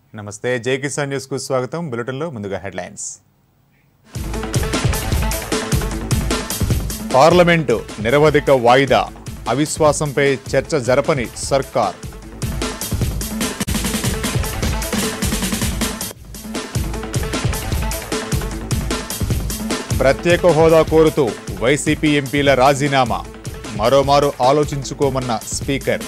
నమస్తే జై కిసాన్ న్యూస్ కు స్వాగతం బులెటిన్లో ముందుగా హెడ్లైన్స్ పార్లమెంటు నిరవధిక వాయిదా అవిశ్వాసంపై చర్చ జరపని సర్కార్ ప్రత్యేక హోదా కోరుతూ వైసీపీ ఎంపీల రాజీనామా మరోమారు ఆలోచించుకోమన్న స్పీకర్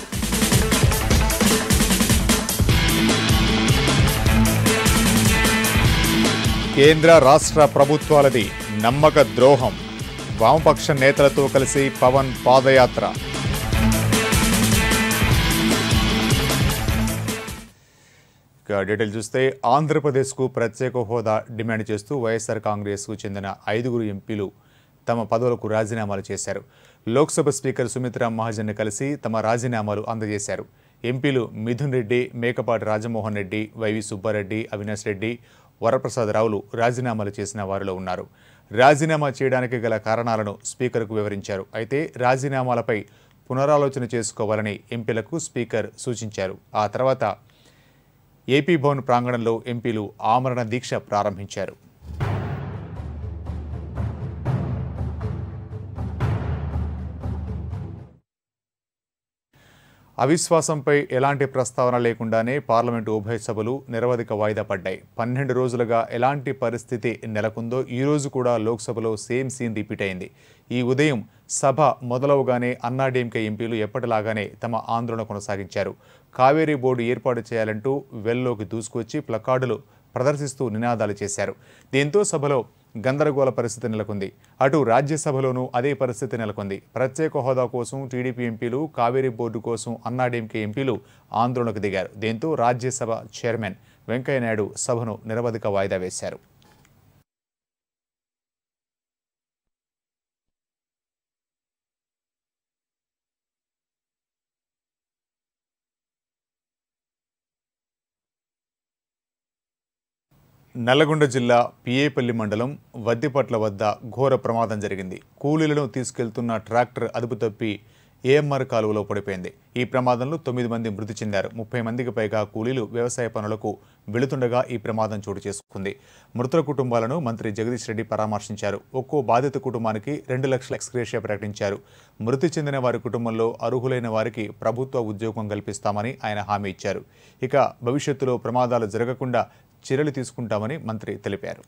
కేంద్ర రాష్ట్ర ప్రభుత్వాలది నమ్మక ద్రోహం వామపక్ష నేతలతో కలిసి పవన్ పాదయాత్ర ఇక డీటెయిల్ చూస్తే ఆంధ్రప్రదేశ్కు ప్రత్యేక హోదా డిమాండ్ చేస్తూ వైఎస్ఆర్ కాంగ్రెస్కు చెందిన ఐదుగురు ఎంపీలు తమ పదవులకు రాజీనామాలు చేశారు లోక్సభ స్పీకర్ సుమిత్రా మహాజన్ కలిసి తమ రాజీనామాలు అందజేశారు ఎంపీలు మిథున్ రెడ్డి మేకపాటి రాజమోహన్ రెడ్డి వైవి సుబ్బారెడ్డి అవినాష్ రెడ్డి వరప్రసాదరావులు రాజీనామాలు చేసిన వారిలో ఉన్నారు రాజీనామా చేయడానికి గల కారణాలను స్పీకర్కు వివరించారు అయితే రాజీనామాలపై పునరాలోచన చేసుకోవాలని ఎంపీలకు స్పీకర్ సూచించారు ఆ తర్వాత ఏపీ భవన్ ప్రాంగణంలో ఎంపీలు ఆమరణ దీక్ష ప్రారంభించారు అవిశ్వాసంపై ఎలాంటి ప్రస్తావన లేకుండానే పార్లమెంటు ఉభయ సభలు నిరవధిక వాయిదా పడ్డాయి పన్నెండు రోజులుగా ఎలాంటి పరిస్థితి నెలకొందో ఈ రోజు కూడా లోక్సభలో సేమ్ సీన్ రిపీట్ అయింది ఈ ఉదయం సభ మొదలవగానే అన్నాడీఎంకే ఎంపీలు ఎప్పటిలాగానే తమ ఆందోళన కొనసాగించారు కావేరీ బోర్డు ఏర్పాటు చేయాలంటూ వెల్లోకి దూసుకొచ్చి ప్లకార్డులు ప్రదర్శిస్తూ నినాదాలు చేశారు దీంతో సభలో గందరగోళ పరిస్థితి నెలకొంది అటు రాజ్యసభలోనూ అదే పరిస్థితి నెలకొంది ప్రత్యేక హోదా కోసం టీడీపీ ఎంపీలు కావేరీ బోర్డు కోసం అన్నాడీఎంకే ఎంపీలు ఆందోళనకు దిగారు దీంతో రాజ్యసభ చైర్మన్ వెంకయ్యనాయుడు సభను నిరవధిక వాయిదా వేశారు నల్లగొండ జిల్లా పిఏపల్లి మండలం వద్దిపట్ల వద్ద ఘోర ప్రమాదం జరిగింది కూలీలను తీసుకెళ్తున్న ట్రాక్టర్ అదుపు తప్పి ఏఎంఆర్ కాలువలో పడిపోయింది ఈ ప్రమాదంలో తొమ్మిది మంది మృతి చెందారు ముప్పై మందికి పైగా కూలీలు వ్యవసాయ పనులకు వెళుతుండగా ఈ ప్రమాదం చోటు చేసుకుంది మృతుల కుటుంబాలను మంత్రి జగదీష్ రెడ్డి పరామర్శించారు ఒక్కో బాధిత కుటుంబానికి రెండు లక్షల ఎక్స్గ్రేషియా ప్రకటించారు మృతి చెందిన వారి కుటుంబంలో అర్హులైన వారికి ప్రభుత్వ ఉద్యోగం కల్పిస్తామని ఆయన హామీ ఇచ్చారు ఇక భవిష్యత్తులో ప్రమాదాలు జరగకుండా చర్యలు తీసుకుంటామని మంత్రి తెలిపారు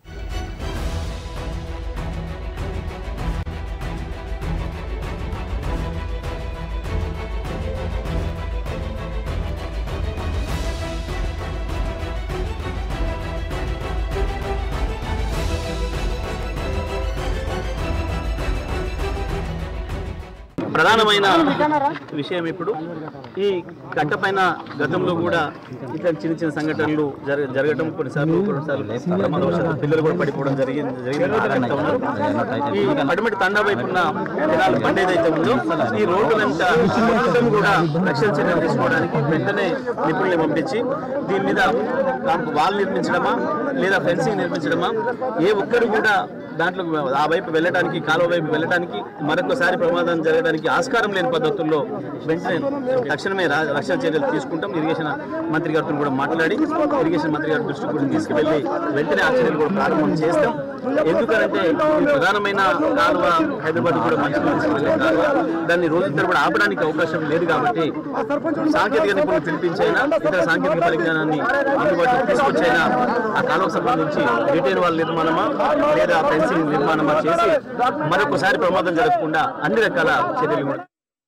ప్రధానమైన విషయం ఇప్పుడు ఈ కట్ట పైన గతంలో కూడా ఇట్లా చిన్న చిన్న సంఘటనలు జరగ జరగడం కొన్నిసార్లు కొన్నిసార్లు ప్రమాదవశాత్తు పిల్లలు కూడా పడిపోవడం జరిగింది జరిగింది చెప్తా ఉన్నారు. ఈ పడమటి తండా వైపు ఉన్న జనాలు బండి ఏదైతే ఉందో ఈ రోడ్డు వెంట మొత్తం కూడా రక్షణ చర్యలు తీసుకోవడానికి వెంటనే నిపుణుల్ని పంపించి దీని మీద కాంప- వాల్ నిర్మించడమా లేదా ఫెన్సింగ్ నిర్మించడమా ఏ ఒక్కరు కూడా దాంట్లో ఆ వైపు వెళ్ళడానికి కాలువ వైపు వెళ్ళడానికి మరొకసారి ప్రమాదం జరగడానికి ఆస్కారం లేని పద్ధతుల్లో వెంటనే తక్షణమే రా- రక్షణ చర్యలు తీసుకుంటాం ఇరిగేషన్ మంత్రి గారితో కూడా మాట్లాడి ఇరిగేషన్ మంత్రి గారి దృష్టికి కూడా తీసుకువెళ్ళి వెంటనే ఆ చర్యలు కూడా ప్రారంభం చేస్తాం ఎందుకంటే ఈ ప్రధానమైన కాలువ హైదరాబాద్ కూడా మంచి తీసుకువెళ్ళే కాలువ దాన్ని రోజుల తరబడి ఆపడానికి అవకాశం లేదు కాబట్టి సాంకేతిక నిపుణులు పిలిపించైనా ఇతర సాంకేతిక పరిజ్ఞానాన్ని అందుబాటులోకి తీసుకొచ్చైనా ఆ కాలువకు సంబంధించి రిటైన్ వాళ్ళ నిర్మాణమా లేదా ఫెన్సింగ్ నిర్మాణమా చేసి మరొకసారి ప్రమాదం జరగకుండా అన్ని రకాల చర్యలు కూడా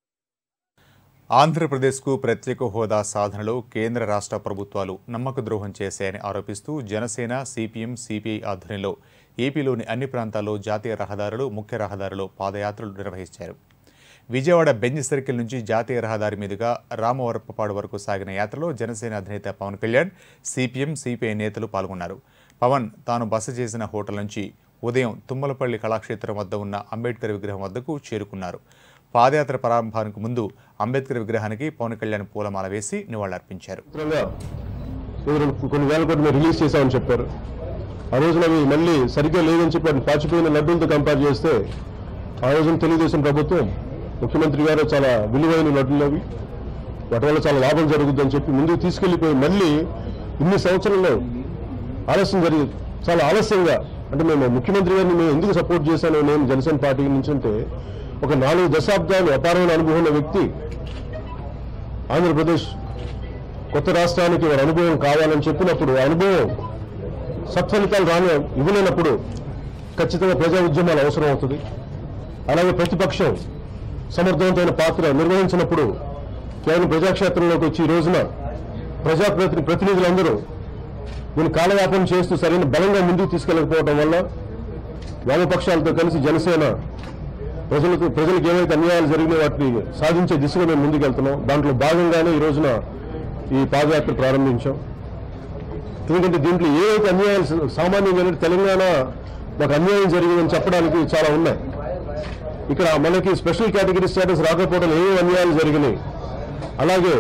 ఆంధ్రప్రదేశ్కు ప్రత్యేక హోదా సాధనలో కేంద్ర రాష్ట్ర ప్రభుత్వాలు నమ్మక ద్రోహం చేశాయని ఆరోపిస్తూ జనసేన సిపిఎం సిపిఐ ఆధ్వర్యంలో ఏపీలోని అన్ని ప్రాంతాల్లో జాతీయ రహదారులు ముఖ్య రహదారులు పాదయాత్రలు నిర్వహించారు విజయవాడ బెంజ్ సర్కిల్ నుంచి జాతీయ రహదారి మీదుగా రామవరపపాడు వరకు సాగిన యాత్రలో జనసేన అధినేత పవన్ కళ్యాణ్ సిపిఎం సిపిఐ నేతలు పాల్గొన్నారు పవన్ తాను బస చేసిన హోటల్ నుంచి ఉదయం తుమ్మలపల్లి కళాక్షేత్రం వద్ద ఉన్న అంబేద్కర్ విగ్రహం వద్దకు చేరుకున్నారు పాదయాత్ర ప్రారంభానికి ముందు అంబేద్కర్ విగ్రహానికి పవన్ కళ్యాణ్ పూలమాల వేసి నివాళులర్పించారు చిత్రంగా ఏదో కొన్ని వేల కోట్లు మేము రిలీజ్ చేశామని చెప్పారు ఆ రోజున అవి మళ్ళీ సరిగ్గా లేదని చెప్పి వాటిని పాచిపోయిన లడ్డూలతో కంపేర్ చేస్తే ఆ రోజున తెలుగుదేశం ప్రభుత్వం ముఖ్యమంత్రి గారు చాలా విలువైన లడ్డులు అవి వాటి వల్ల చాలా లాభం జరుగుతుందని చెప్పి ముందుకు తీసుకెళ్లిపోయి మళ్ళీ ఇన్ని సంవత్సరాల్లో ఆలస్యం జరిగి చాలా ఆలస్యంగా అంటే మేము ముఖ్యమంత్రి గారిని మేము ఎందుకు సపోర్ట్ చేశాను నేను జనసేన పార్టీ నుంచి అంటే ఒక నాలుగు దశాబ్దాలు అపారమైన అనుభవం ఉన్న వ్యక్తి ఆంధ్రప్రదేశ్ కొత్త రాష్ట్రానికి వారి అనుభవం కావాలని చెప్పినప్పుడు ఆ అనుభవం సత్ఫలితాలు రాని ఇవ్వలేనప్పుడు ఖచ్చితంగా ప్రజా ఉద్యమాలు అవసరం అవుతుంది అలాగే ప్రతిపక్షం సమర్థవంతమైన పాత్ర నిర్వహించినప్పుడు కేవలం ప్రజాక్షేత్రంలోకి వచ్చి ఈ రోజున ప్రజాప్రతి ప్రతినిధులందరూ దీన్ని కాలయాపన చేస్తూ సరైన బలంగా ముందుకు తీసుకెళ్ళకపోవడం వల్ల వామపక్షాలతో కలిసి జనసేన ప్రజలకు ప్రజలకు ఏవైతే అన్యాయాలు జరిగినాయో వాటిని సాధించే దిశగా మేము ముందుకెళ్తున్నాం దాంట్లో భాగంగానే ఈ రోజున ఈ పాదయాత్ర ప్రారంభించాం ఎందుకంటే దీంట్లో ఏవైతే అన్యాయాలు స- సామాన్యంగా అంటే తెలంగాణ మాకు అన్యాయం జరిగిందని చెప్పడానికి చాలా ఉన్నాయి ఇక్కడ మనకి స్పెషల్ కేటగిరీ స్టేటస్ రాకపోవడం ఏమేమి అన్యాయాలు జరిగినాయి అలాగే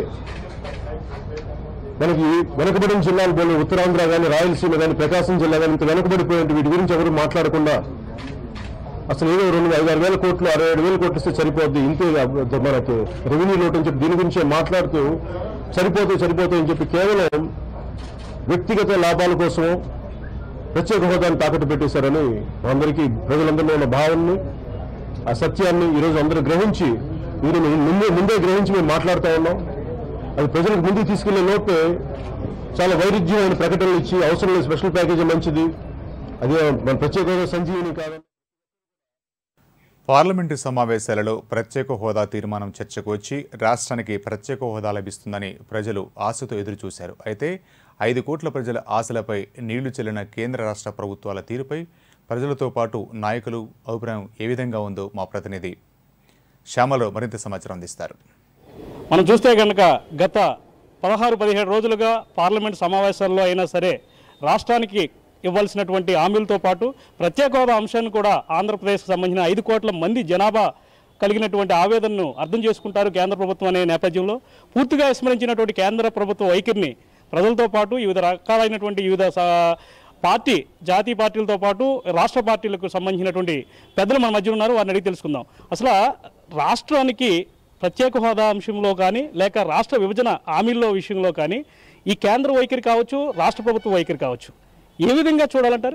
మనకి వెనుకబడిన జిల్లాలు పోలి ఉత్తరాంధ్ర కానీ రాయలసీమ కానీ ప్రకాశం జిల్లా కానీ ఇంత వెనుకబడిపోయిన వీటి గురించి ఎవరు మాట్లాడకుండా అసలు ఏదో రెండు ఐదు ఆరు వేల కోట్లు అరవై ఏడు వేల కోట్లు ఇస్తే సరిపోద్ది ఇంతే మనకి రెవెన్యూ లోటు అని చెప్పి దీని గురించే మాట్లాడుతూ సరిపోతే సరిపోతే అని చెప్పి కేవలం వ్యక్తిగత లాభాల కోసం ప్రత్యేక హోదాను తాకట్టు పెట్టేశారని అందరికీ ప్రజలందరిలో ఉన్న భావనని ఆ సత్యాన్ని ఈరోజు అందరూ గ్రహించి మీరు ముందే ముందే గ్రహించి మేము మాట్లాడుతూ ఉన్నాం అది ప్రజలకు ముందుకు తీసుకెళ్లే లోపే చాలా వైరుధ్యమైన ప్రకటనలు ఇచ్చి అవసరం లేదు స్పెషల్ ప్యాకేజీ మంచిది అదే మన ప్రత్యేక హోదా సంజీవిని కాదని పార్లమెంటు సమావేశాలలో ప్రత్యేక హోదా తీర్మానం చర్చకు వచ్చి రాష్ట్రానికి ప్రత్యేక హోదా లభిస్తుందని ప్రజలు ఆశతో ఎదురుచూశారు అయితే ఐదు కోట్ల ప్రజల ఆశలపై నీళ్లు చెల్లిన కేంద్ర రాష్ట్ర ప్రభుత్వాల తీరుపై ప్రజలతో పాటు నాయకులు అభిప్రాయం ఏ విధంగా ఉందో మా ప్రతినిధి శ్యామలో మరింత సమాచారం అందిస్తారు మనం చూస్తే కనుక గత పదహారు పదిహేడు రోజులుగా పార్లమెంట్ సమావేశాల్లో అయినా సరే రాష్ట్రానికి ఇవ్వాల్సినటువంటి హామీలతో పాటు ప్రత్యేక హోదా అంశాన్ని కూడా ఆంధ్రప్రదేశ్కి సంబంధించిన ఐదు కోట్ల మంది జనాభా కలిగినటువంటి ఆవేదనను అర్థం చేసుకుంటారు కేంద్ర ప్రభుత్వం అనే నేపథ్యంలో పూర్తిగా విస్మరించినటువంటి కేంద్ర ప్రభుత్వ వైఖరిని ప్రజలతో పాటు వివిధ రకాలైనటువంటి వివిధ సా- పార్టీ జాతీయ పార్టీలతో పాటు రాష్ట్ర పార్టీలకు సంబంధించినటువంటి పెద్దలు మన మధ్య ఉన్నారు వారిని అడిగి తెలుసుకుందాం అసలు రాష్ట్రానికి ప్రత్యేక హోదా అంశంలో కానీ లేక రాష్ట్ర విభజన హామీల్లో విషయంలో కానీ ఈ కేంద్ర వైఖరి కావచ్చు రాష్ట్ర ప్రభుత్వ వైఖరి కావచ్చు ఏ విధంగా చూడాలంటారు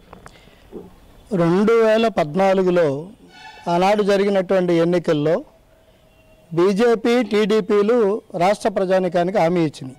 రెండు వేల పద్నాలుగులో ఆనాడు జరిగినటువంటి ఎన్నికల్లో బీజేపీ టీడీపీలు రాష్ట్ర ప్రజానికానికి హామీ ఇచ్చినాయి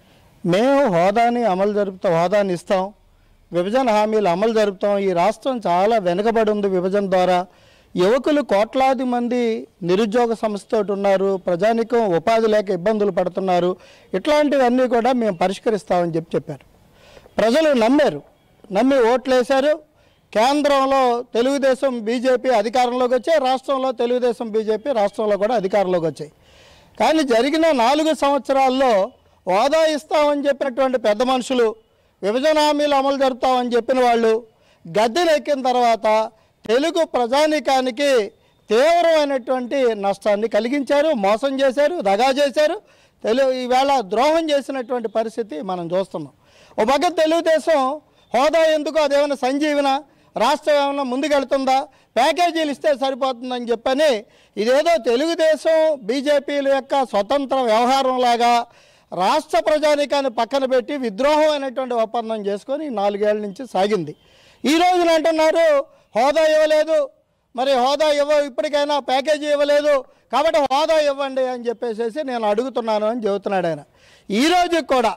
మేము హోదాని అమలు జరుపుతాం హోదాని ఇస్తాం విభజన హామీలు అమలు జరుపుతాం ఈ రాష్ట్రం చాలా వెనుకబడి ఉంది విభజన ద్వారా యువకులు కోట్లాది మంది నిరుద్యోగ సమస్యతోటి ఉన్నారు ప్రజానికం ఉపాధి లేక ఇబ్బందులు పడుతున్నారు ఇట్లాంటివన్నీ కూడా మేము పరిష్కరిస్తామని చెప్పి చెప్పారు ప్రజలు నమ్మారు నమ్మి ఓట్లేశారు కేంద్రంలో తెలుగుదేశం బీజేపీ అధికారంలోకి వచ్చాయి రాష్ట్రంలో తెలుగుదేశం బీజేపీ రాష్ట్రంలో కూడా అధికారంలోకి వచ్చాయి కానీ జరిగిన నాలుగు సంవత్సరాల్లో హోదా ఇస్తామని చెప్పినటువంటి పెద్ద మనుషులు విభజన హామీలు అమలు జరుపుతామని చెప్పిన వాళ్ళు గద్దెనెక్కిన తర్వాత తెలుగు ప్రజానీకానికి తీవ్రమైనటువంటి నష్టాన్ని కలిగించారు మోసం చేశారు దగా చేశారు తెలు ఈవేళ ద్రోహం చేసినటువంటి పరిస్థితి మనం చూస్తున్నాం ఒక పక్క తెలుగుదేశం హోదా ఎందుకు అదేమైనా సంజీవన రాష్ట్రం ఏమైనా ముందుకెళ్తుందా ప్యాకేజీలు ఇస్తే సరిపోతుందని చెప్పని ఇదేదో తెలుగుదేశం బీజేపీల యొక్క స్వతంత్ర వ్యవహారంలాగా రాష్ట్ర ప్రజానీకాన్ని పక్కన పెట్టి విద్రోహమైనటువంటి ఒప్పందం చేసుకొని ఈ నాలుగేళ్ల నుంచి సాగింది ఈ రోజున అంటున్నారు హోదా ఇవ్వలేదు మరి హోదా ఇవ్వ ఇప్పటికైనా ప్యాకేజీ ఇవ్వలేదు కాబట్టి హోదా ఇవ్వండి అని చెప్పేసి నేను అడుగుతున్నాను అని చెబుతున్నాడు ఆయన ఈ రోజు కూడా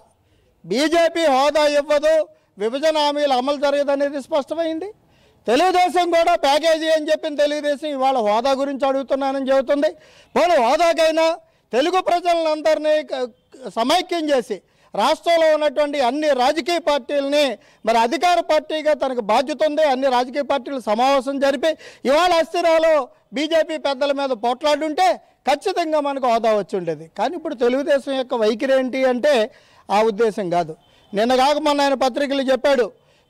బీజేపీ హోదా ఇవ్వదు విభజన హామీలు అమలు జరగదనేది స్పష్టమైంది తెలుగుదేశం కూడా ప్యాకేజీ అని చెప్పిన తెలుగుదేశం ఇవాళ హోదా గురించి అడుగుతున్నానని చెబుతుంది పోనీ హోదాకైనా తెలుగు ప్రజలందరినీ క- సమైక్యం చేసి రాష్ట్రంలో ఉన్నటువంటి అన్ని రాజకీయ పార్టీలని మరి అధికార పార్టీగా తనకు బాధ్యత ఉంది అన్ని రాజకీయ పార్టీలు సమావేశం జరిపి ఇవాళ అస్థిరాలో బీజేపీ పెద్దల మీద పోట్లాడుంటే ఖచ్చితంగా మనకు హోదా వచ్చి ఉండేది కానీ ఇప్పుడు తెలుగుదేశం యొక్క వైఖరి ఏంటి అంటే ఆ ఉద్దేశం కాదు నిన్న కాక మొన్న ఆయన పత్రికలు చెప్పాడు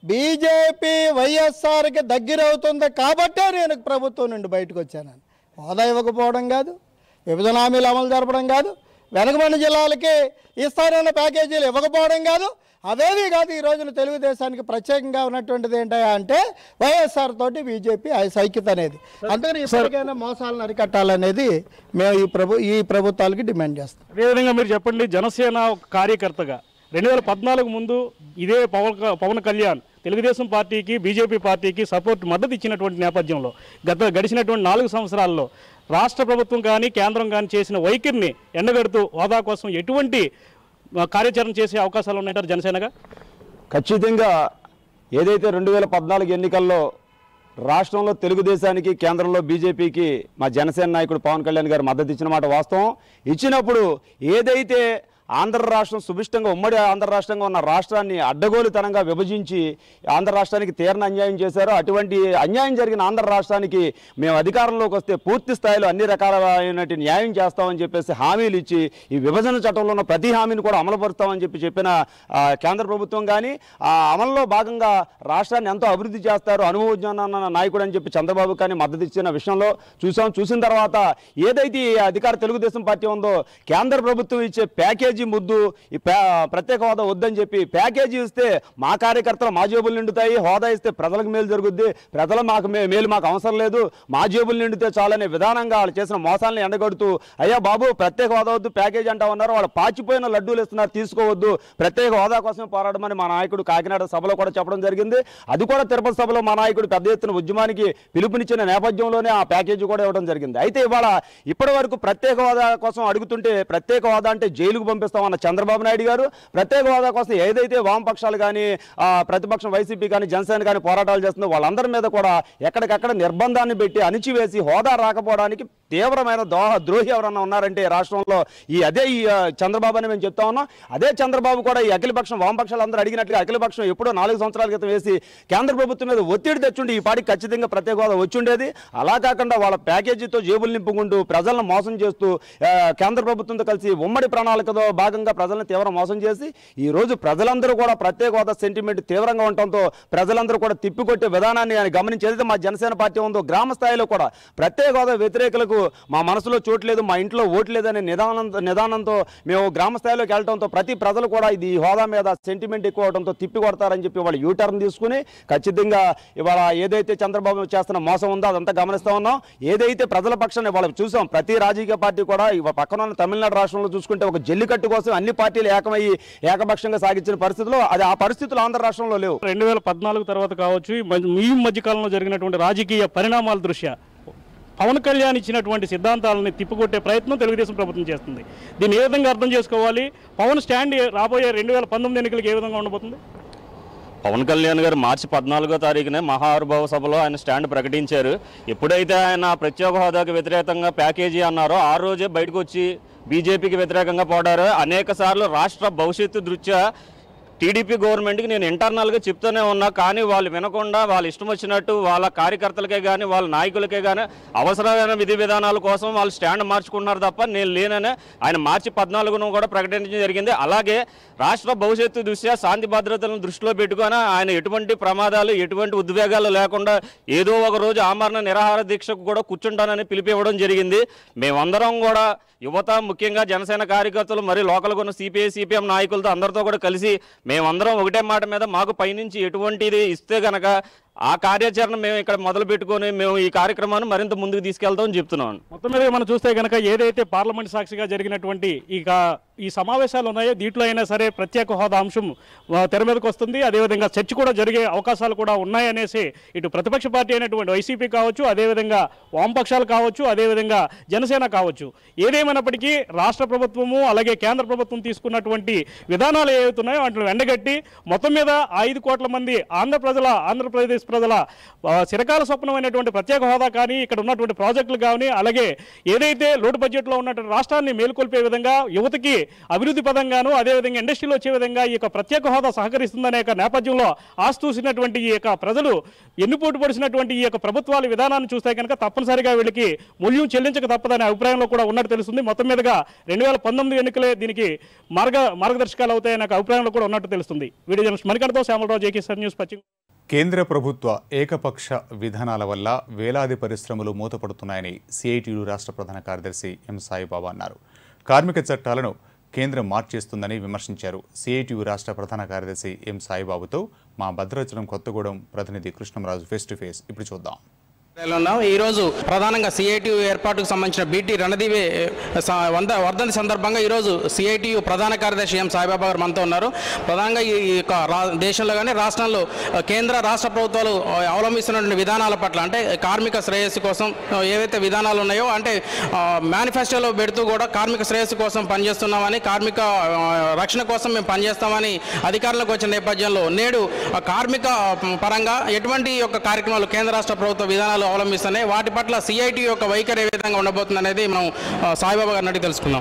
బీజేపీ వైఎస్ఆర్కి దగ్గర అవుతుంది కాబట్టే నేను ప్రభుత్వం నుండి బయటకు వచ్చానని హోదా ఇవ్వకపోవడం కాదు విభజన హామీలు అమలు జరపడం కాదు వెనకబడిన జిల్లాలకి ఇస్తారన్న ప్యాకేజీలు ఇవ్వకపోవడం కాదు అవేవి కాదు ఈ రోజున తెలుగుదేశానికి ప్రత్యేకంగా ఉన్నటువంటిది ఏంటంటే అంటే వైఎస్ఆర్ తోటి బీజేపీ సైక్యత అనేది అందుకని ఇప్పటికైనా మోసాలను అరికట్టాలనేది మేము ఈ ప్రభు ఈ ప్రభుత్వాలకి డిమాండ్ చేస్తాం అదేవిధంగా మీరు చెప్పండి జనసేన ఒక కార్యకర్తగా రెండు వేల పద్నాలుగు ముందు ఇదే పవన్ క- పవన్ కళ్యాణ్ తెలుగుదేశం పార్టీకి బీజేపీ పార్టీకి సపోర్ట్ మద్దతు ఇచ్చినటువంటి నేపథ్యంలో గత గడిచినటువంటి నాలుగు సంవత్సరాల్లో రాష్ట్ర ప్రభుత్వం కానీ కేంద్రం కానీ చేసిన వైఖరిని ఎండగడుతూ హోదా కోసం ఎటువంటి ఆ, కార్యాచరణ చేసే అవకాశాలు ఉన్నాయంటారు జనసేనగా ఖచ్చితంగా ఏదైతే రెండు వేల పద్నాలుగు ఎన్నికల్లో రాష్ట్రంలో తెలుగుదేశానికి కేంద్రంలో బీజేపీకి మా జనసేన నాయకుడు పవన్ కళ్యాణ్ గారు మద్దతు ఇచ్చిన మాట వాస్తవం ఇచ్చినప్పుడు ఏదైతే ఆంధ్ర రాష్ట్రం సుభిష్టంగా ఉమ్మడి ఆంధ్ర రాష్ట్రంగా ఉన్న రాష్ట్రాన్ని అడ్డగోలుతనంగా విభజించి ఆంధ్ర రాష్ట్రానికి తీరని అన్యాయం చేశారో అటువంటి అన్యాయం జరిగిన ఆంధ్ర రాష్ట్రానికి మేము అధికారంలోకి వస్తే పూర్తి స్థాయిలో అన్ని రకాలైనటువంటి న్యాయం చేస్తామని చెప్పేసి హామీలు ఇచ్చి ఈ విభజన చట్టంలో ఉన్న ప్రతి హామీని కూడా అమలుపరుస్తామని చెప్పి చెప్పిన ఆ, కేంద్ర ప్రభుత్వం కానీ ఆ అమలులో భాగంగా రాష్ట్రాన్ని ఎంతో అభివృద్ధి చేస్తారు అనుభవజ్ఞాన నాయకుడు అని చెప్పి చంద్రబాబు కానీ మద్దతు ఇచ్చిన విషయంలో చూసాం చూసిన తర్వాత ఏదైతే ఈ అధికార తెలుగుదేశం పార్టీ ఉందో కేంద్ర ప్రభుత్వం ఇచ్చే ప్యాకేజీ ముద్దు ఈ ప్యా- ప్రత్యేక హోదా వద్దని చెప్పి ప్యాకేజీ ఇస్తే మా కార్యకర్తలు మా జేబులు నిండుతాయి హోదా ఇస్తే ప్రజలకు మేలు జరుగుద్ది ప్రజలు మాకు మే- మేలు మాకు అవసరం లేదు మా జేబులు నిండితే చాలనే విధానంగా వాళ్ళు చేసిన మోసాలను ఎండగడుతూ అయ్యా బాబు ప్రత్యేక హోదా వద్దు ప్యాకేజీ అంటా ఉన్నారు వాళ్ళు పాచిపోయిన లడ్డూలు ఇస్తున్నారు తీసుకోవద్దు ప్రత్యేక హోదా కోసం పోరాడమని మా నాయకుడు కాకినాడ సభలో కూడా చెప్పడం జరిగింది అది కూడా తిరుపతి సభలో మా నాయకుడు పెద్ద ఎత్తున ఉద్యమానికి పిలుపునిచ్చిన నేపథ్యంలోనే ఆ ప్యాకేజీ కూడా ఇవ్వడం జరిగింది అయితే ఇవాళ ఇప్పటి వరకు ప్రత్యేక హోదా కోసం అడుగుతుంటే ప్రత్యేక హోదా అంటే జైలుకు పంపిస్తామన్న చంద్రబాబు నాయుడు గారు ప్రత్యేక హోదా కోసం ఏదైతే వామపక్షాలు కానీ ఆ, ప్రతిపక్షం వైసీపీ కానీ జనసేన కానీ పోరాటాలు చేస్తుందో వాళ్ళందరి మీద కూడా ఎక్కడికక్కడ నిర్బంధాన్ని పెట్టి అణిచివేసి హోదా రాకపోవడానికి తీవ్రమైన దోహ ద్రోహి ఎవరన్నా ఉన్నారంటే రాష్ట్రంలో ఈ అదే ఈ ఆ, చంద్రబాబు అని మేము చెప్తా ఉన్నాం అదే చంద్రబాబు కూడా ఈ అఖిలపక్షం వామపక్షాలు అందరూ అడిగినట్లుగా అఖిలపక్షం ఎప్పుడో నాలుగు సంవత్సరాల క్రితం వేసి కేంద్ర ప్రభుత్వం మీద ఒత్తిడి తెచ్చుండి ఈ పాటికి ఖచ్చితంగా ప్రత్యేక హోదా వచ్చుండేది అలా కాకుండా వాళ్ళ ప్యాకేజీతో జేబులు నింపుకుంటూ ప్రజలను మోసం చేస్తూ ఆ, కేంద్ర ప్రభుత్వంతో కలిసి ఉమ్మడి ప్రణాళికతో భాగంగా ప్రజలను తీవ్ర మోసం చేసి ఈ రోజు ప్రజలందరూ కూడా ప్రత్యేక హోదా సెంటిమెంట్ తీవ్రంగా ఉండటంతో ప్రజలందరూ కూడా తిప్పికొట్టే విధానాన్ని ఆయన గమనించి ఏదైతే మా జనసేన పార్టీ ఉందో గ్రామ స్థాయిలో కూడా ప్రత్యేక హోదా వ్యతిరేకులకు మా మనసులో చోటు లేదు మా ఇంట్లో ఓటు లేదనే నిదానం నిదానంతో మేము గ్రామ స్థాయిలోకి వెళ్ళడంతో ప్రతి ప్రజలు కూడా ఇది ఈ హోదా మీద సెంటిమెంట్ ఎక్కువ అవడంతో తిప్పి కొడతారని చెప్పి వాళ్ళు యూటర్న్ తీసుకుని ఖచ్చితంగా ఇవాళ ఏదైతే చంద్రబాబు చేస్తున్న మోసం ఉందో అదంతా గమనిస్తా ఉన్నాం ఏదైతే ప్రజల పక్షాన్ని వాళ్ళు చూసాం ప్రతి రాజకీయ పార్టీ కూడా ఇవ- పక్కన ఉన్న తమిళనాడు రాష్ట్రంలో చూసుకుంటే ఒక జల్లికట్టు కోసం అన్ని పార్టీలు ఏకమయ్యి ఏకపక్షంగా సాగించిన పరిస్థితిలో అది ఆ పరిస్థితులు ఆంధ్ర రాష్ట్రంలో లేవు రెండు వేల పద్నాలుగు తర్వాత కావచ్చు ఈ మధ్య- ఈ మధ్యకాలంలో జరిగినటువంటి రాజకీయ పరిణామాల దృష్ట్యా పవన్ కళ్యాణ్ ఇచ్చినటువంటి సిద్ధాంతాలని తిప్పికొట్టే ప్రయత్నం తెలుగుదేశం ప్రభుత్వం చేస్తుంది దీన్ని ఏ విధంగా అర్థం చేసుకోవాలి పవన్ స్టాండ్ రాబోయే రెండు వేల పంతొమ్మిది ఎన్నికలకు ఏ విధంగా ఉండబోతుంది పవన్ కళ్యాణ్ గారు మార్చి పద్నాలుగో తారీఖునే మహానుభావ సభలో ఆయన స్టాండ్ ప్రకటించారు ఎప్పుడైతే ఆయన ప్రత్యేక హోదాకు వ్యతిరేకంగా ప్యాకేజీ అన్నారో ఆ రోజే బయటకు వచ్చి బీజేపీకి వ్యతిరేకంగా పోడారు అనేక సార్లు రాష్ట్ర భవిష్యత్తు దృష్ట్యా టీడీపీ గవర్నమెంట్కి నేను ఇంటర్నల్గా చెప్తూనే ఉన్నా కానీ వాళ్ళు వినకుండా వాళ్ళ ఇష్టం వచ్చినట్టు వాళ్ళ కార్యకర్తలకే కానీ వాళ్ళ నాయకులకే కానీ అవసరమైన విధి విధానాల కోసం వాళ్ళు స్టాండ్ మార్చుకున్నారు తప్ప నేను లేనని ఆయన మార్చి పద్నాలుగును కూడా ప్రకటించడం జరిగింది అలాగే రాష్ట్ర భవిష్యత్తు దృష్ట్యా శాంతి భద్రతలను దృష్టిలో పెట్టుకొని ఆయన ఎటువంటి ప్రమాదాలు ఎటువంటి ఉద్వేగాలు లేకుండా ఏదో ఒక రోజు ఆమరణ నిరాహార దీక్షకు కూడా కూర్చుంటానని పిలిపివ్వడం జరిగింది మేమందరం కూడా యువత ముఖ్యంగా జనసేన కార్యకర్తలు మరి లోకల్గా ఉన్న సిపిఐ సిపిఎం నాయకులతో అందరితో కూడా కలిసి మేమందరం ఒకటే మాట మీద మాకు పైనుంచి ఎటువంటిది ఇస్తే గనక ఆ కార్యాచరణ మేము ఇక్కడ మొదలు పెట్టుకొని మేము ఈ కార్యక్రమాన్ని మరింత ముందుకు తీసుకెళ్తామని చెప్తున్నాం మొత్తం మీద మనం చూస్తే కనుక ఏదైతే పార్లమెంట్ సాక్షిగా జరిగినటువంటి ఈ కా- ఈ సమావేశాలు ఉన్నాయో దీంట్లో అయినా సరే ప్రత్యేక హోదా అంశం ఆ, తెర మీదకి వస్తుంది అదేవిధంగా చర్చ కూడా జరిగే అవకాశాలు కూడా ఉన్నాయనేసి ఇటు ప్రతిపక్ష పార్టీ అయినటువంటి వైసీపీ కావచ్చు అదేవిధంగా వామపక్షాలు కావచ్చు అదేవిధంగా జనసేన కావచ్చు ఏదేమైనప్పటికీ రాష్ట్ర ప్రభుత్వము అలాగే కేంద్ర ప్రభుత్వం తీసుకున్నటువంటి విధానాలు ఏవైతున్నాయో వాటిని ఎండగట్టి మొత్తం మీద ఐదు కోట్ల మంది ఆంధ్ర ప్రజల ఆంధ్రప్రదేశ్ ప్రజల ఆ, చిరకాల స్వప్నమైనటువంటి ప్రత్యేక హోదా కానీ ఇక్కడ ఉన్నటువంటి ప్రాజెక్టులు కానీ అలాగే ఏదైతే లోటు బడ్జెట్లో ఉన్నటువంటి రాష్ట్రాన్ని మేలుకొల్పే విధంగా యువతకి అభివృద్ధి పదంగాను అదేవిధంగా ఇండస్ట్రీలో వచ్చే విధంగా ఈ యొక్క ప్రత్యేక హోదా సహకరిస్తుందనే యొక్క నేపథ్యంలో ఆస్తూసినటువంటి ఈ యొక్క ప్రజలు ఎన్నుపోటు పడిచినటువంటి ఈ యొక్క ప్రభుత్వాల విధానాన్ని చూస్తే కనుక తప్పనిసరిగా వీళ్ళకి మూల్యం చెల్లించక తప్పదనే అభిప్రాయంలో కూడా ఉన్నట్టు తెలుస్తుంది మొత్తం మీదుగా రెండు వేల పంతొమ్మిది ఎన్నికలే దీనికి మార్గ మార్గదర్శకాలు అవుతాయనే ఒక అభిప్రాయంలో కూడా ఉన్నట్టు తెలుస్తుంది వీడియో జర్నలిస్ట్ మణికంఠతో శ్యామలరావు జేకేసర్ న్యూస్ పశ్చిమ కేంద్ర ప్రభుత్వ ఏకపక్ష విధానాల వల్ల వేలాది పరిశ్రమలు మూతపడుతున్నాయని సిఐటియు రాష్ట్ర ప్రధాన కార్యదర్శి ఎం సాయిబాబా అన్నారు కార్మిక చట్టాలను కేంద్రం మార్చేస్తుందని విమర్శించారు సిఐటియు రాష్ట్ర ప్రధాన కార్యదర్శి ఎం సాయిబాబుతో మా భద్రాచలం కొత్తగూడెం ప్రతినిధి కృష్ణంరాజు ఫేస్ టు ఫేస్ ఇప్పుడు చూద్దాం లో ఉన్నాం ఈరోజు ప్రధానంగా సిఐటియు ఏర్పాటుకు సంబంధించిన బీటీ రణదీవి స- వంద వర్ధంతి సందర్భంగా ఈరోజు సిఐటియు ప్రధాన కార్యదర్శి ఎం సాయిబాబా గారు మనతో ఉన్నారు ప్రధానంగా ఈ ఈ యొక్క రా- దేశంలో కానీ రాష్ట్రంలో ఆ, కేంద్ర రాష్ట్ర ప్రభుత్వాలు ఆ, అవలంబిస్తున్నటువంటి విధానాల పట్ల అంటే కార్మిక శ్రేయస్సు కోసం ఆ, ఏవైతే విధానాలు ఉన్నాయో అంటే మేనిఫెస్టోలో పెడుతూ కూడా కార్మిక శ్రేయస్సు కోసం పనిచేస్తున్నామని కార్మిక ఆ, రక్షణ కోసం మేము పనిచేస్తామని అధికారంలోకి వచ్చిన నేపథ్యంలో నేడు ఆ, కార్మిక ఆ, పరంగా ఎటువంటి యొక్క కార్యక్రమాలు కేంద్ర రాష్ట్ర ప్రభుత్వ విధానాలు అవలంబిస్తున్నాయి వాటి పట్ల సిఐటి యొక్క వైఖరి ఏ విధంగా ఉండబోతుంది అనేది మనం ఆ, సాయిబాబా గారిని అడిగి తెలుసుకుందాం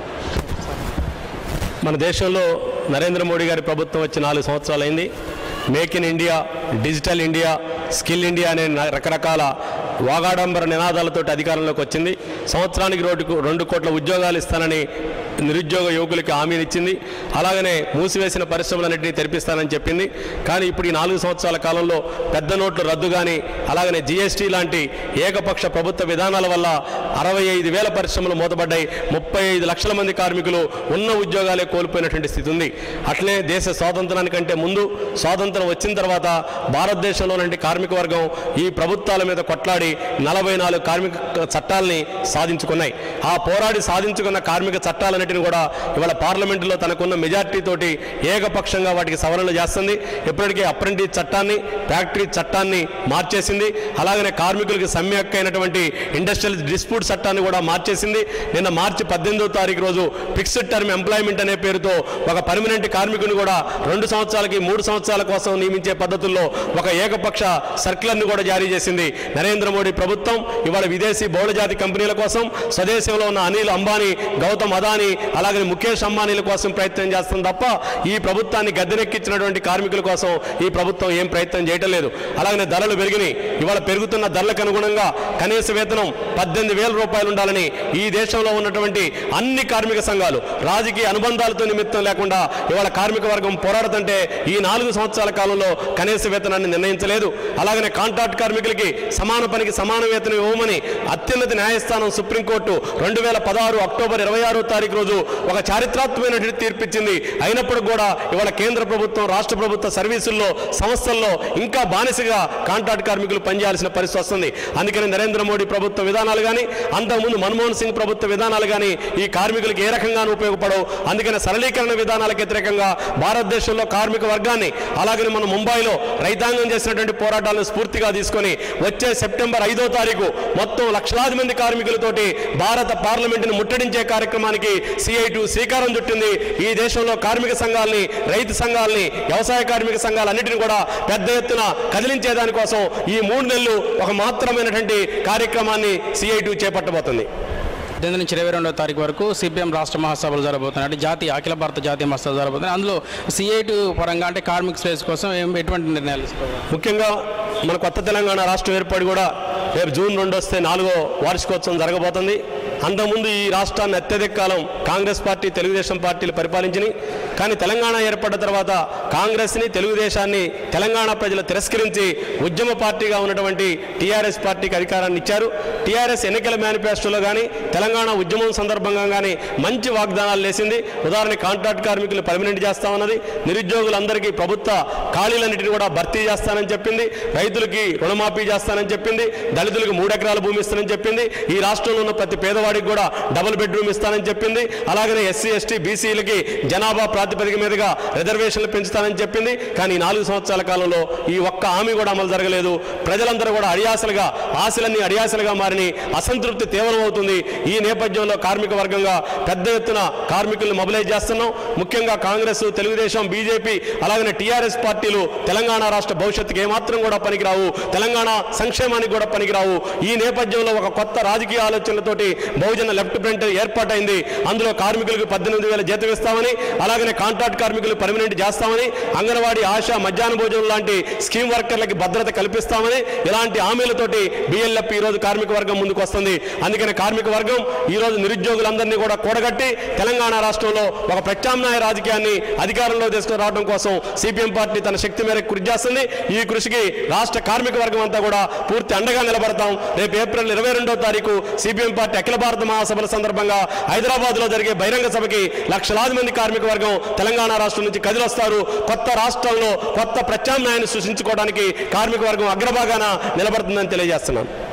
మన దేశంలో నరేంద్ర మోడీ గారి ప్రభుత్వం వచ్చి నాలుగు సంవత్సరాలైంది make in India digital India skill India అనే న- రకరకాల వాగాడంబర నినాదాలతోటి అధికారంలోకి వచ్చింది సంవత్సరానికి రోడ్డుకు రెండు కోట్ల ఉద్యోగాలు ఇస్తానని నిరుద్యోగ యువకులకి హామీని ఇచ్చింది అలాగనే మూసివేసిన పరిశ్రమలన్నింటినీ తెరిపిస్తానని చెప్పింది కానీ ఇప్పుడు ఈ నాలుగు సంవత్సరాల కాలంలో పెద్ద నోట్లు రద్దు కానీ అలాగనే జీఎస్టీ లాంటి ఏకపక్ష ప్రభుత్వ విధానాల వల్ల అరవై ఐదు వేల పరిశ్రమలు మూతపడ్డాయి ముప్పై ఐదు లక్షల మంది కార్మికులు ఉన్న ఉద్యోగాలే కోల్పోయినటువంటి స్థితి ఉంది అట్లనే దేశ స్వాతంత్రానికంటే ముందు స్వాతంత్రం వచ్చిన తర్వాత భారతదేశంలోనంటి కార్మిక వర్గం ఈ ప్రభుత్వాల మీద కొట్లాడి నలభై నాలుగు కార్మిక చట్టాలని సాధించుకున్నాయి ఆ పోరాడి సాధించుకున్న కార్మిక చట్టాలన్నిటిని కూడా ఇవాళ పార్లమెంటులో తనకున్న మెజార్టీ తోటి ఏకపక్షంగా వాటికి సవరణలు చేస్తుంది ఎప్పటికీ అప్రెంటిస్ చట్టాన్ని ఫ్యాక్టరీ చట్టాన్ని మార్చేసింది అలాగనే కార్మికులకి సమ్మె హక్కు అయినటువంటి ఇండస్ట్రియల్ డిస్ప్యూట్ చట్టాన్ని కూడా మార్చేసింది నిన్న మార్చి పద్దెనిమిదో తారీఖు రోజు ఫిక్స్డ్ టర్మ్ ఎంప్లాయ్మెంట్ అనే పేరుతో ఒక పర్మనెంట్ కార్మికుని కూడా రెండు సంవత్సరాలకి మూడు సంవత్సరాల కోసం నియమించే పద్ధతుల్లో ఒక ఏకపక్ష సర్క్యులర్ని కూడా జారీ చేసింది నరేంద్ర మోడీ ప్రభుత్వం ఇవాళ విదేశీ బహుళజాతి కంపెనీల కోసం స్వదేశంలో ఉన్న అనిల్ అంబానీ గౌతమ్ అదానీ అలాగే ముఖేష్ అంబానీల కోసం ప్రయత్నం చేస్తుంది తప్ప ఈ ప్రభుత్వాన్ని గద్దెనెక్కించినటువంటి కార్మికుల కోసం ఈ ప్రభుత్వం ఏం ప్రయత్నం చేయటం లేదు అలాగనే ధరలు పెరిగినాయి ఇవాళ పెరుగుతున్న ధరలకు అనుగుణంగా కనీస వేతనం పద్దెనిమిది వేల రూపాయలు ఉండాలని ఈ దేశంలో ఉన్నటువంటి అన్ని కార్మిక సంఘాలు రాజకీయ అనుబంధాలతో నిమిత్తం లేకుండా ఇవాళ కార్మిక వర్గం పోరాడుతుంటే ఈ నాలుగు సంవత్సరాల కాలంలో కనీస వేతనాన్ని నిర్ణయించలేదు అలాగనే కాంట్రాక్ట్ కార్మికులకి సమాన పనికి సమాన వేతనం ఇవ్వమని అత్యున్నత న్యాయస్థానం సుప్రీంకోర్టు రెండు వేల పదహారు అక్టోబర్ ఇరవై ఆరో తారీఖు రోజు ఒక చారిత్రాత్మకమైన తీర్పిచ్చింది అయినప్పుడు కూడా ఇవాళ కేంద్ర ప్రభుత్వం రాష్ట్ర ప్రభుత్వ సర్వీసుల్లో సంస్థల్లో ఇంకా బానిసగా కాంట్రాక్ట్ కార్మికులు పనిచేయాల్సిన పరిస్థితి వస్తుంది అందుకని నరేంద్ర మోడీ ప్రభుత్వ విధానాలు కానీ అంతకుముందు మన్మోహన్ సింగ్ ప్రభుత్వ విధానాలు కానీ ఈ కార్మికులకు ఏ రకంగానూ ఉపయోగపడవు అందుకని సరళీకరణ విధానాలకు వ్యతిరేకంగా భారతదేశంలో కార్మిక వర్గాన్ని అలాగే మన ముంబైలో రైతాంగం చేసినటువంటి పోరాటాలను స్ఫూర్తిగా తీసుకొని వచ్చే సెప్టెంబర్ ఐదో తారీఖు మొత్తం లక్షలాది మంది కార్మికులతోటి భారత పార్లమెంటును ముట్టడించే కార్యక్రమానికి సిఐ టూ శ్రీకారం చుట్టింది ఈ దేశంలో కార్మిక సంఘాలని రైతు సంఘాలని వ్యవసాయ కార్మిక సంఘాలన్నింటినీ కూడా పెద్ద ఎత్తున కదిలించే దానికోసం ఈ మూడు నెలలు ఒక మాత్రమైనటువంటి కార్యక్రమాన్ని సిఐ టూ చేపట్టబోతుంది పద్దెనిమిది నుంచి ఇరవై రెండవ తారీఖు వరకు సిపిఎం రాష్ట్ర మహాసభలు జరగబోతున్నాయి అంటే జాతీయ అఖిల భారత జాతీయ మహాసభలు జరగబోతున్నాయి అందులో సిఐటి పరంగా అంటే కార్మిక స్పేస్ కోసం ఏం- ఎటువంటి నిర్ణయాలు తీసుకోవాలి ముఖ్యంగా మన కొత్త తెలంగాణ రాష్ట్రం ఏర్పడి కూడా రేపు జూన్ రెండు వస్తే నాలుగో వార్షికోత్సవం జరగబోతుంది అంతకుముందు ఈ రాష్ట్రాన్ని అత్యధిక కాలం కాంగ్రెస్ పార్టీ తెలుగుదేశం పార్టీలు పరిపాలించినాయి కానీ తెలంగాణ ఏర్పడ్డ తర్వాత కాంగ్రెస్ని తెలుగుదేశాన్ని తెలంగాణ ప్రజలు తిరస్కరించి ఉద్యమ పార్టీగా ఉన్నటువంటి టీఆర్ఎస్ పార్టీకి అధికారాన్ని ఇచ్చారు టీఆర్ఎస్ ఎన్నికల మేనిఫెస్టోలో కానీ తెలంగాణ ఉద్యమం సందర్భంగా కానీ మంచి వాగ్దానాలు వేసింది ఉదాహరణ కాంట్రాక్ట్ కార్మికులు పర్మనెంట్ చేస్తామన్నది నిరుద్యోగులందరికీ ప్రభుత్వ ఖాళీలన్నింటినీ కూడా భర్తీ చేస్తానని చెప్పింది రైతులకి రుణమాఫీ చేస్తానని చెప్పింది దళితులకు మూడు ఎకరాల భూమి ఇస్తానని చెప్పింది ఈ రాష్ట్రంలో ఉన్న ప్రతి పేదవాడికి కూడా డబుల్ బెడ్రూమ్ ఇస్తానని చెప్పింది అలాగనే ఎస్సీ ఎస్టీ బీసీలకి జనాభా ప్రాతిపదిక మీదుగా రిజర్వేషన్లు పెంచుతానని చెప్పింది కానీ ఈ నాలుగు సంవత్సరాల కాలంలో ఈ ఒక్క హామీ కూడా అమలు జరగలేదు ప్రజలందరూ కూడా అడియాసలుగా ఆశలన్నీ అడియాసలుగా మారిని అసంతృప్తి తీవ్రమవుతుంది ఈ నేపథ్యంలో కార్మిక వర్గంగా పెద్ద ఎత్తున కార్మికులను మొబిలైజ్ చేస్తున్నాం ముఖ్యంగా కాంగ్రెస్ తెలుగుదేశం బీజేపీ అలాగనే టీఆర్ఎస్ పార్టీలు తెలంగాణ రాష్ట్ర భవిష్యత్తుకి ఏమాత్రం కూడా పనికిరావు తెలంగాణ సంక్షేమానికి కూడా పనికిరావు ఈ నేపథ్యంలో ఒక కొత్త రాజకీయ ఆలోచనలతోటి బహుజన లెఫ్ట్ ఫ్రంట్ ఏర్పాటైంది అందులో కార్మికులకు పద్దెనిమిది వేల జీతం ఇస్తామని అలాగనే కాంట్రాక్ట్ కార్మికులు పర్మనెంట్ చేస్తామని అంగన్వాడీ ఆశ మధ్యాహ్న భోజనం లాంటి స్కీమ్ వర్కర్లకి భద్రత కల్పిస్తామని ఇలాంటి హామీలతోటి బిఎల్ఎఫ్ ఈ రోజు కార్మిక వర్గం ముందుకు వస్తుంది అందుకని కార్మిక వర్గం ఈ రోజు నిరుద్యోగులందరినీ కూడా కూడగట్టి తెలంగాణ రాష్ట్రంలో ఒక ప్రత్యామ్నాయ రాజకీయాన్ని అధికారంలో తీసుకురావడం కోసం సిపిఎం పార్టీ తన శక్తి మేరకు కృషి చేస్తుంది ఈ కృషికి రాష్ట్ర కార్మిక వర్గం అంతా కూడా పూర్తి అండగా నిలబడతాం రేపు ఏప్రిల్ ఇరవై రెండో తారీఖు సిపిఎం పార్టీ అఖిల భారత మహాసభల సందర్భంగా హైదరాబాద్ లో జరిగే బహిరంగ సభకి లక్షలాది మంది కార్మిక వర్గం తెలంగాణ రాష్ట్రం నుంచి కదిలొస్తారు కొత్త రాష్ట్రంలో కొత్త ప్రత్యామ్నాయాన్ని సృష్టించుకోవడానికి కార్మిక వర్గం అగ్రభాగాన నిలబడుతుందని తెలియజేస్తున్నాను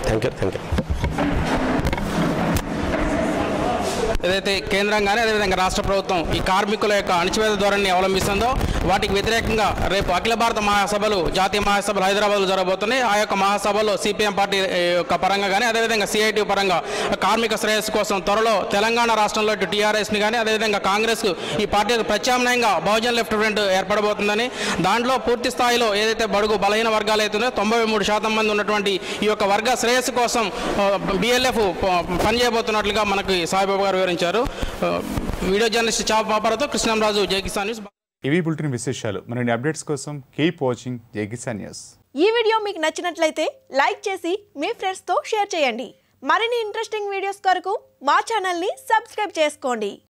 థ్యాంక్ యూ థ్యాంక్ యూ ఏదైతే కేంద్రం కానీ అదేవిధంగా రాష్ట్ర ప్రభుత్వం ఈ కార్మికుల యొక్క అణచివేత ధోరణిని అవలంబిస్తుందో వాటికి వ్యతిరేకంగా రేపు అఖిల భారత మహాసభలు జాతీయ మహాసభలు హైదరాబాద్లో జరగబోతున్నాయి ఆ యొక్క మహాసభలో సిపిఎం పార్టీ ఏ, యొక్క పరంగా కానీ అదేవిధంగా సిఐటి పరంగా కార్మిక శ్రేయస్సు కోసం త్వరలో తెలంగాణ రాష్ట్రంలో ఇటు టీఆర్ఎస్ని కానీ అదేవిధంగా కాంగ్రెస్ ఈ పార్టీకి ప్రత్యామ్నాయంగా బహుజన్ లెఫ్ట్ ఫ్రంట్ ఏర్పడబోతుందని దాంట్లో పూర్తి స్థాయిలో ఏదైతే బడుగు బలహీన వర్గాలు అవుతున్నాయో తొంభై మూడు శాతం మంది ఉన్నటువంటి ఈ యొక్క వర్గ శ్రేయస్సు కోసం బిఎల్ఎఫ్ పనిచేయబోతున్నట్లుగా మనకి సాయిబాబా గారు వివరించారు ఆ, వీడియో జర్నలిస్ట్ చాప పాపారతో కృష్ణంరాజు జై కిసాన్ న్యూస్ ఇవి బులెటిన్ విశేషాలు మరిన్ని అప్డేట్స్ కోసం కీప్ వాచింగ్ జై కిసాన్ న్యూస్ ఈ వీడియో మీకు నచ్చినట్లయితే లైక్ చేసి మీ ఫ్రెండ్స్తో షేర్ చేయండి మరిన్ని ఇంట్రెస్టింగ్ వీడియోస్ కొరకు మా ఛానల్ని సబ్స్క్రైబ్ చేసుకోండి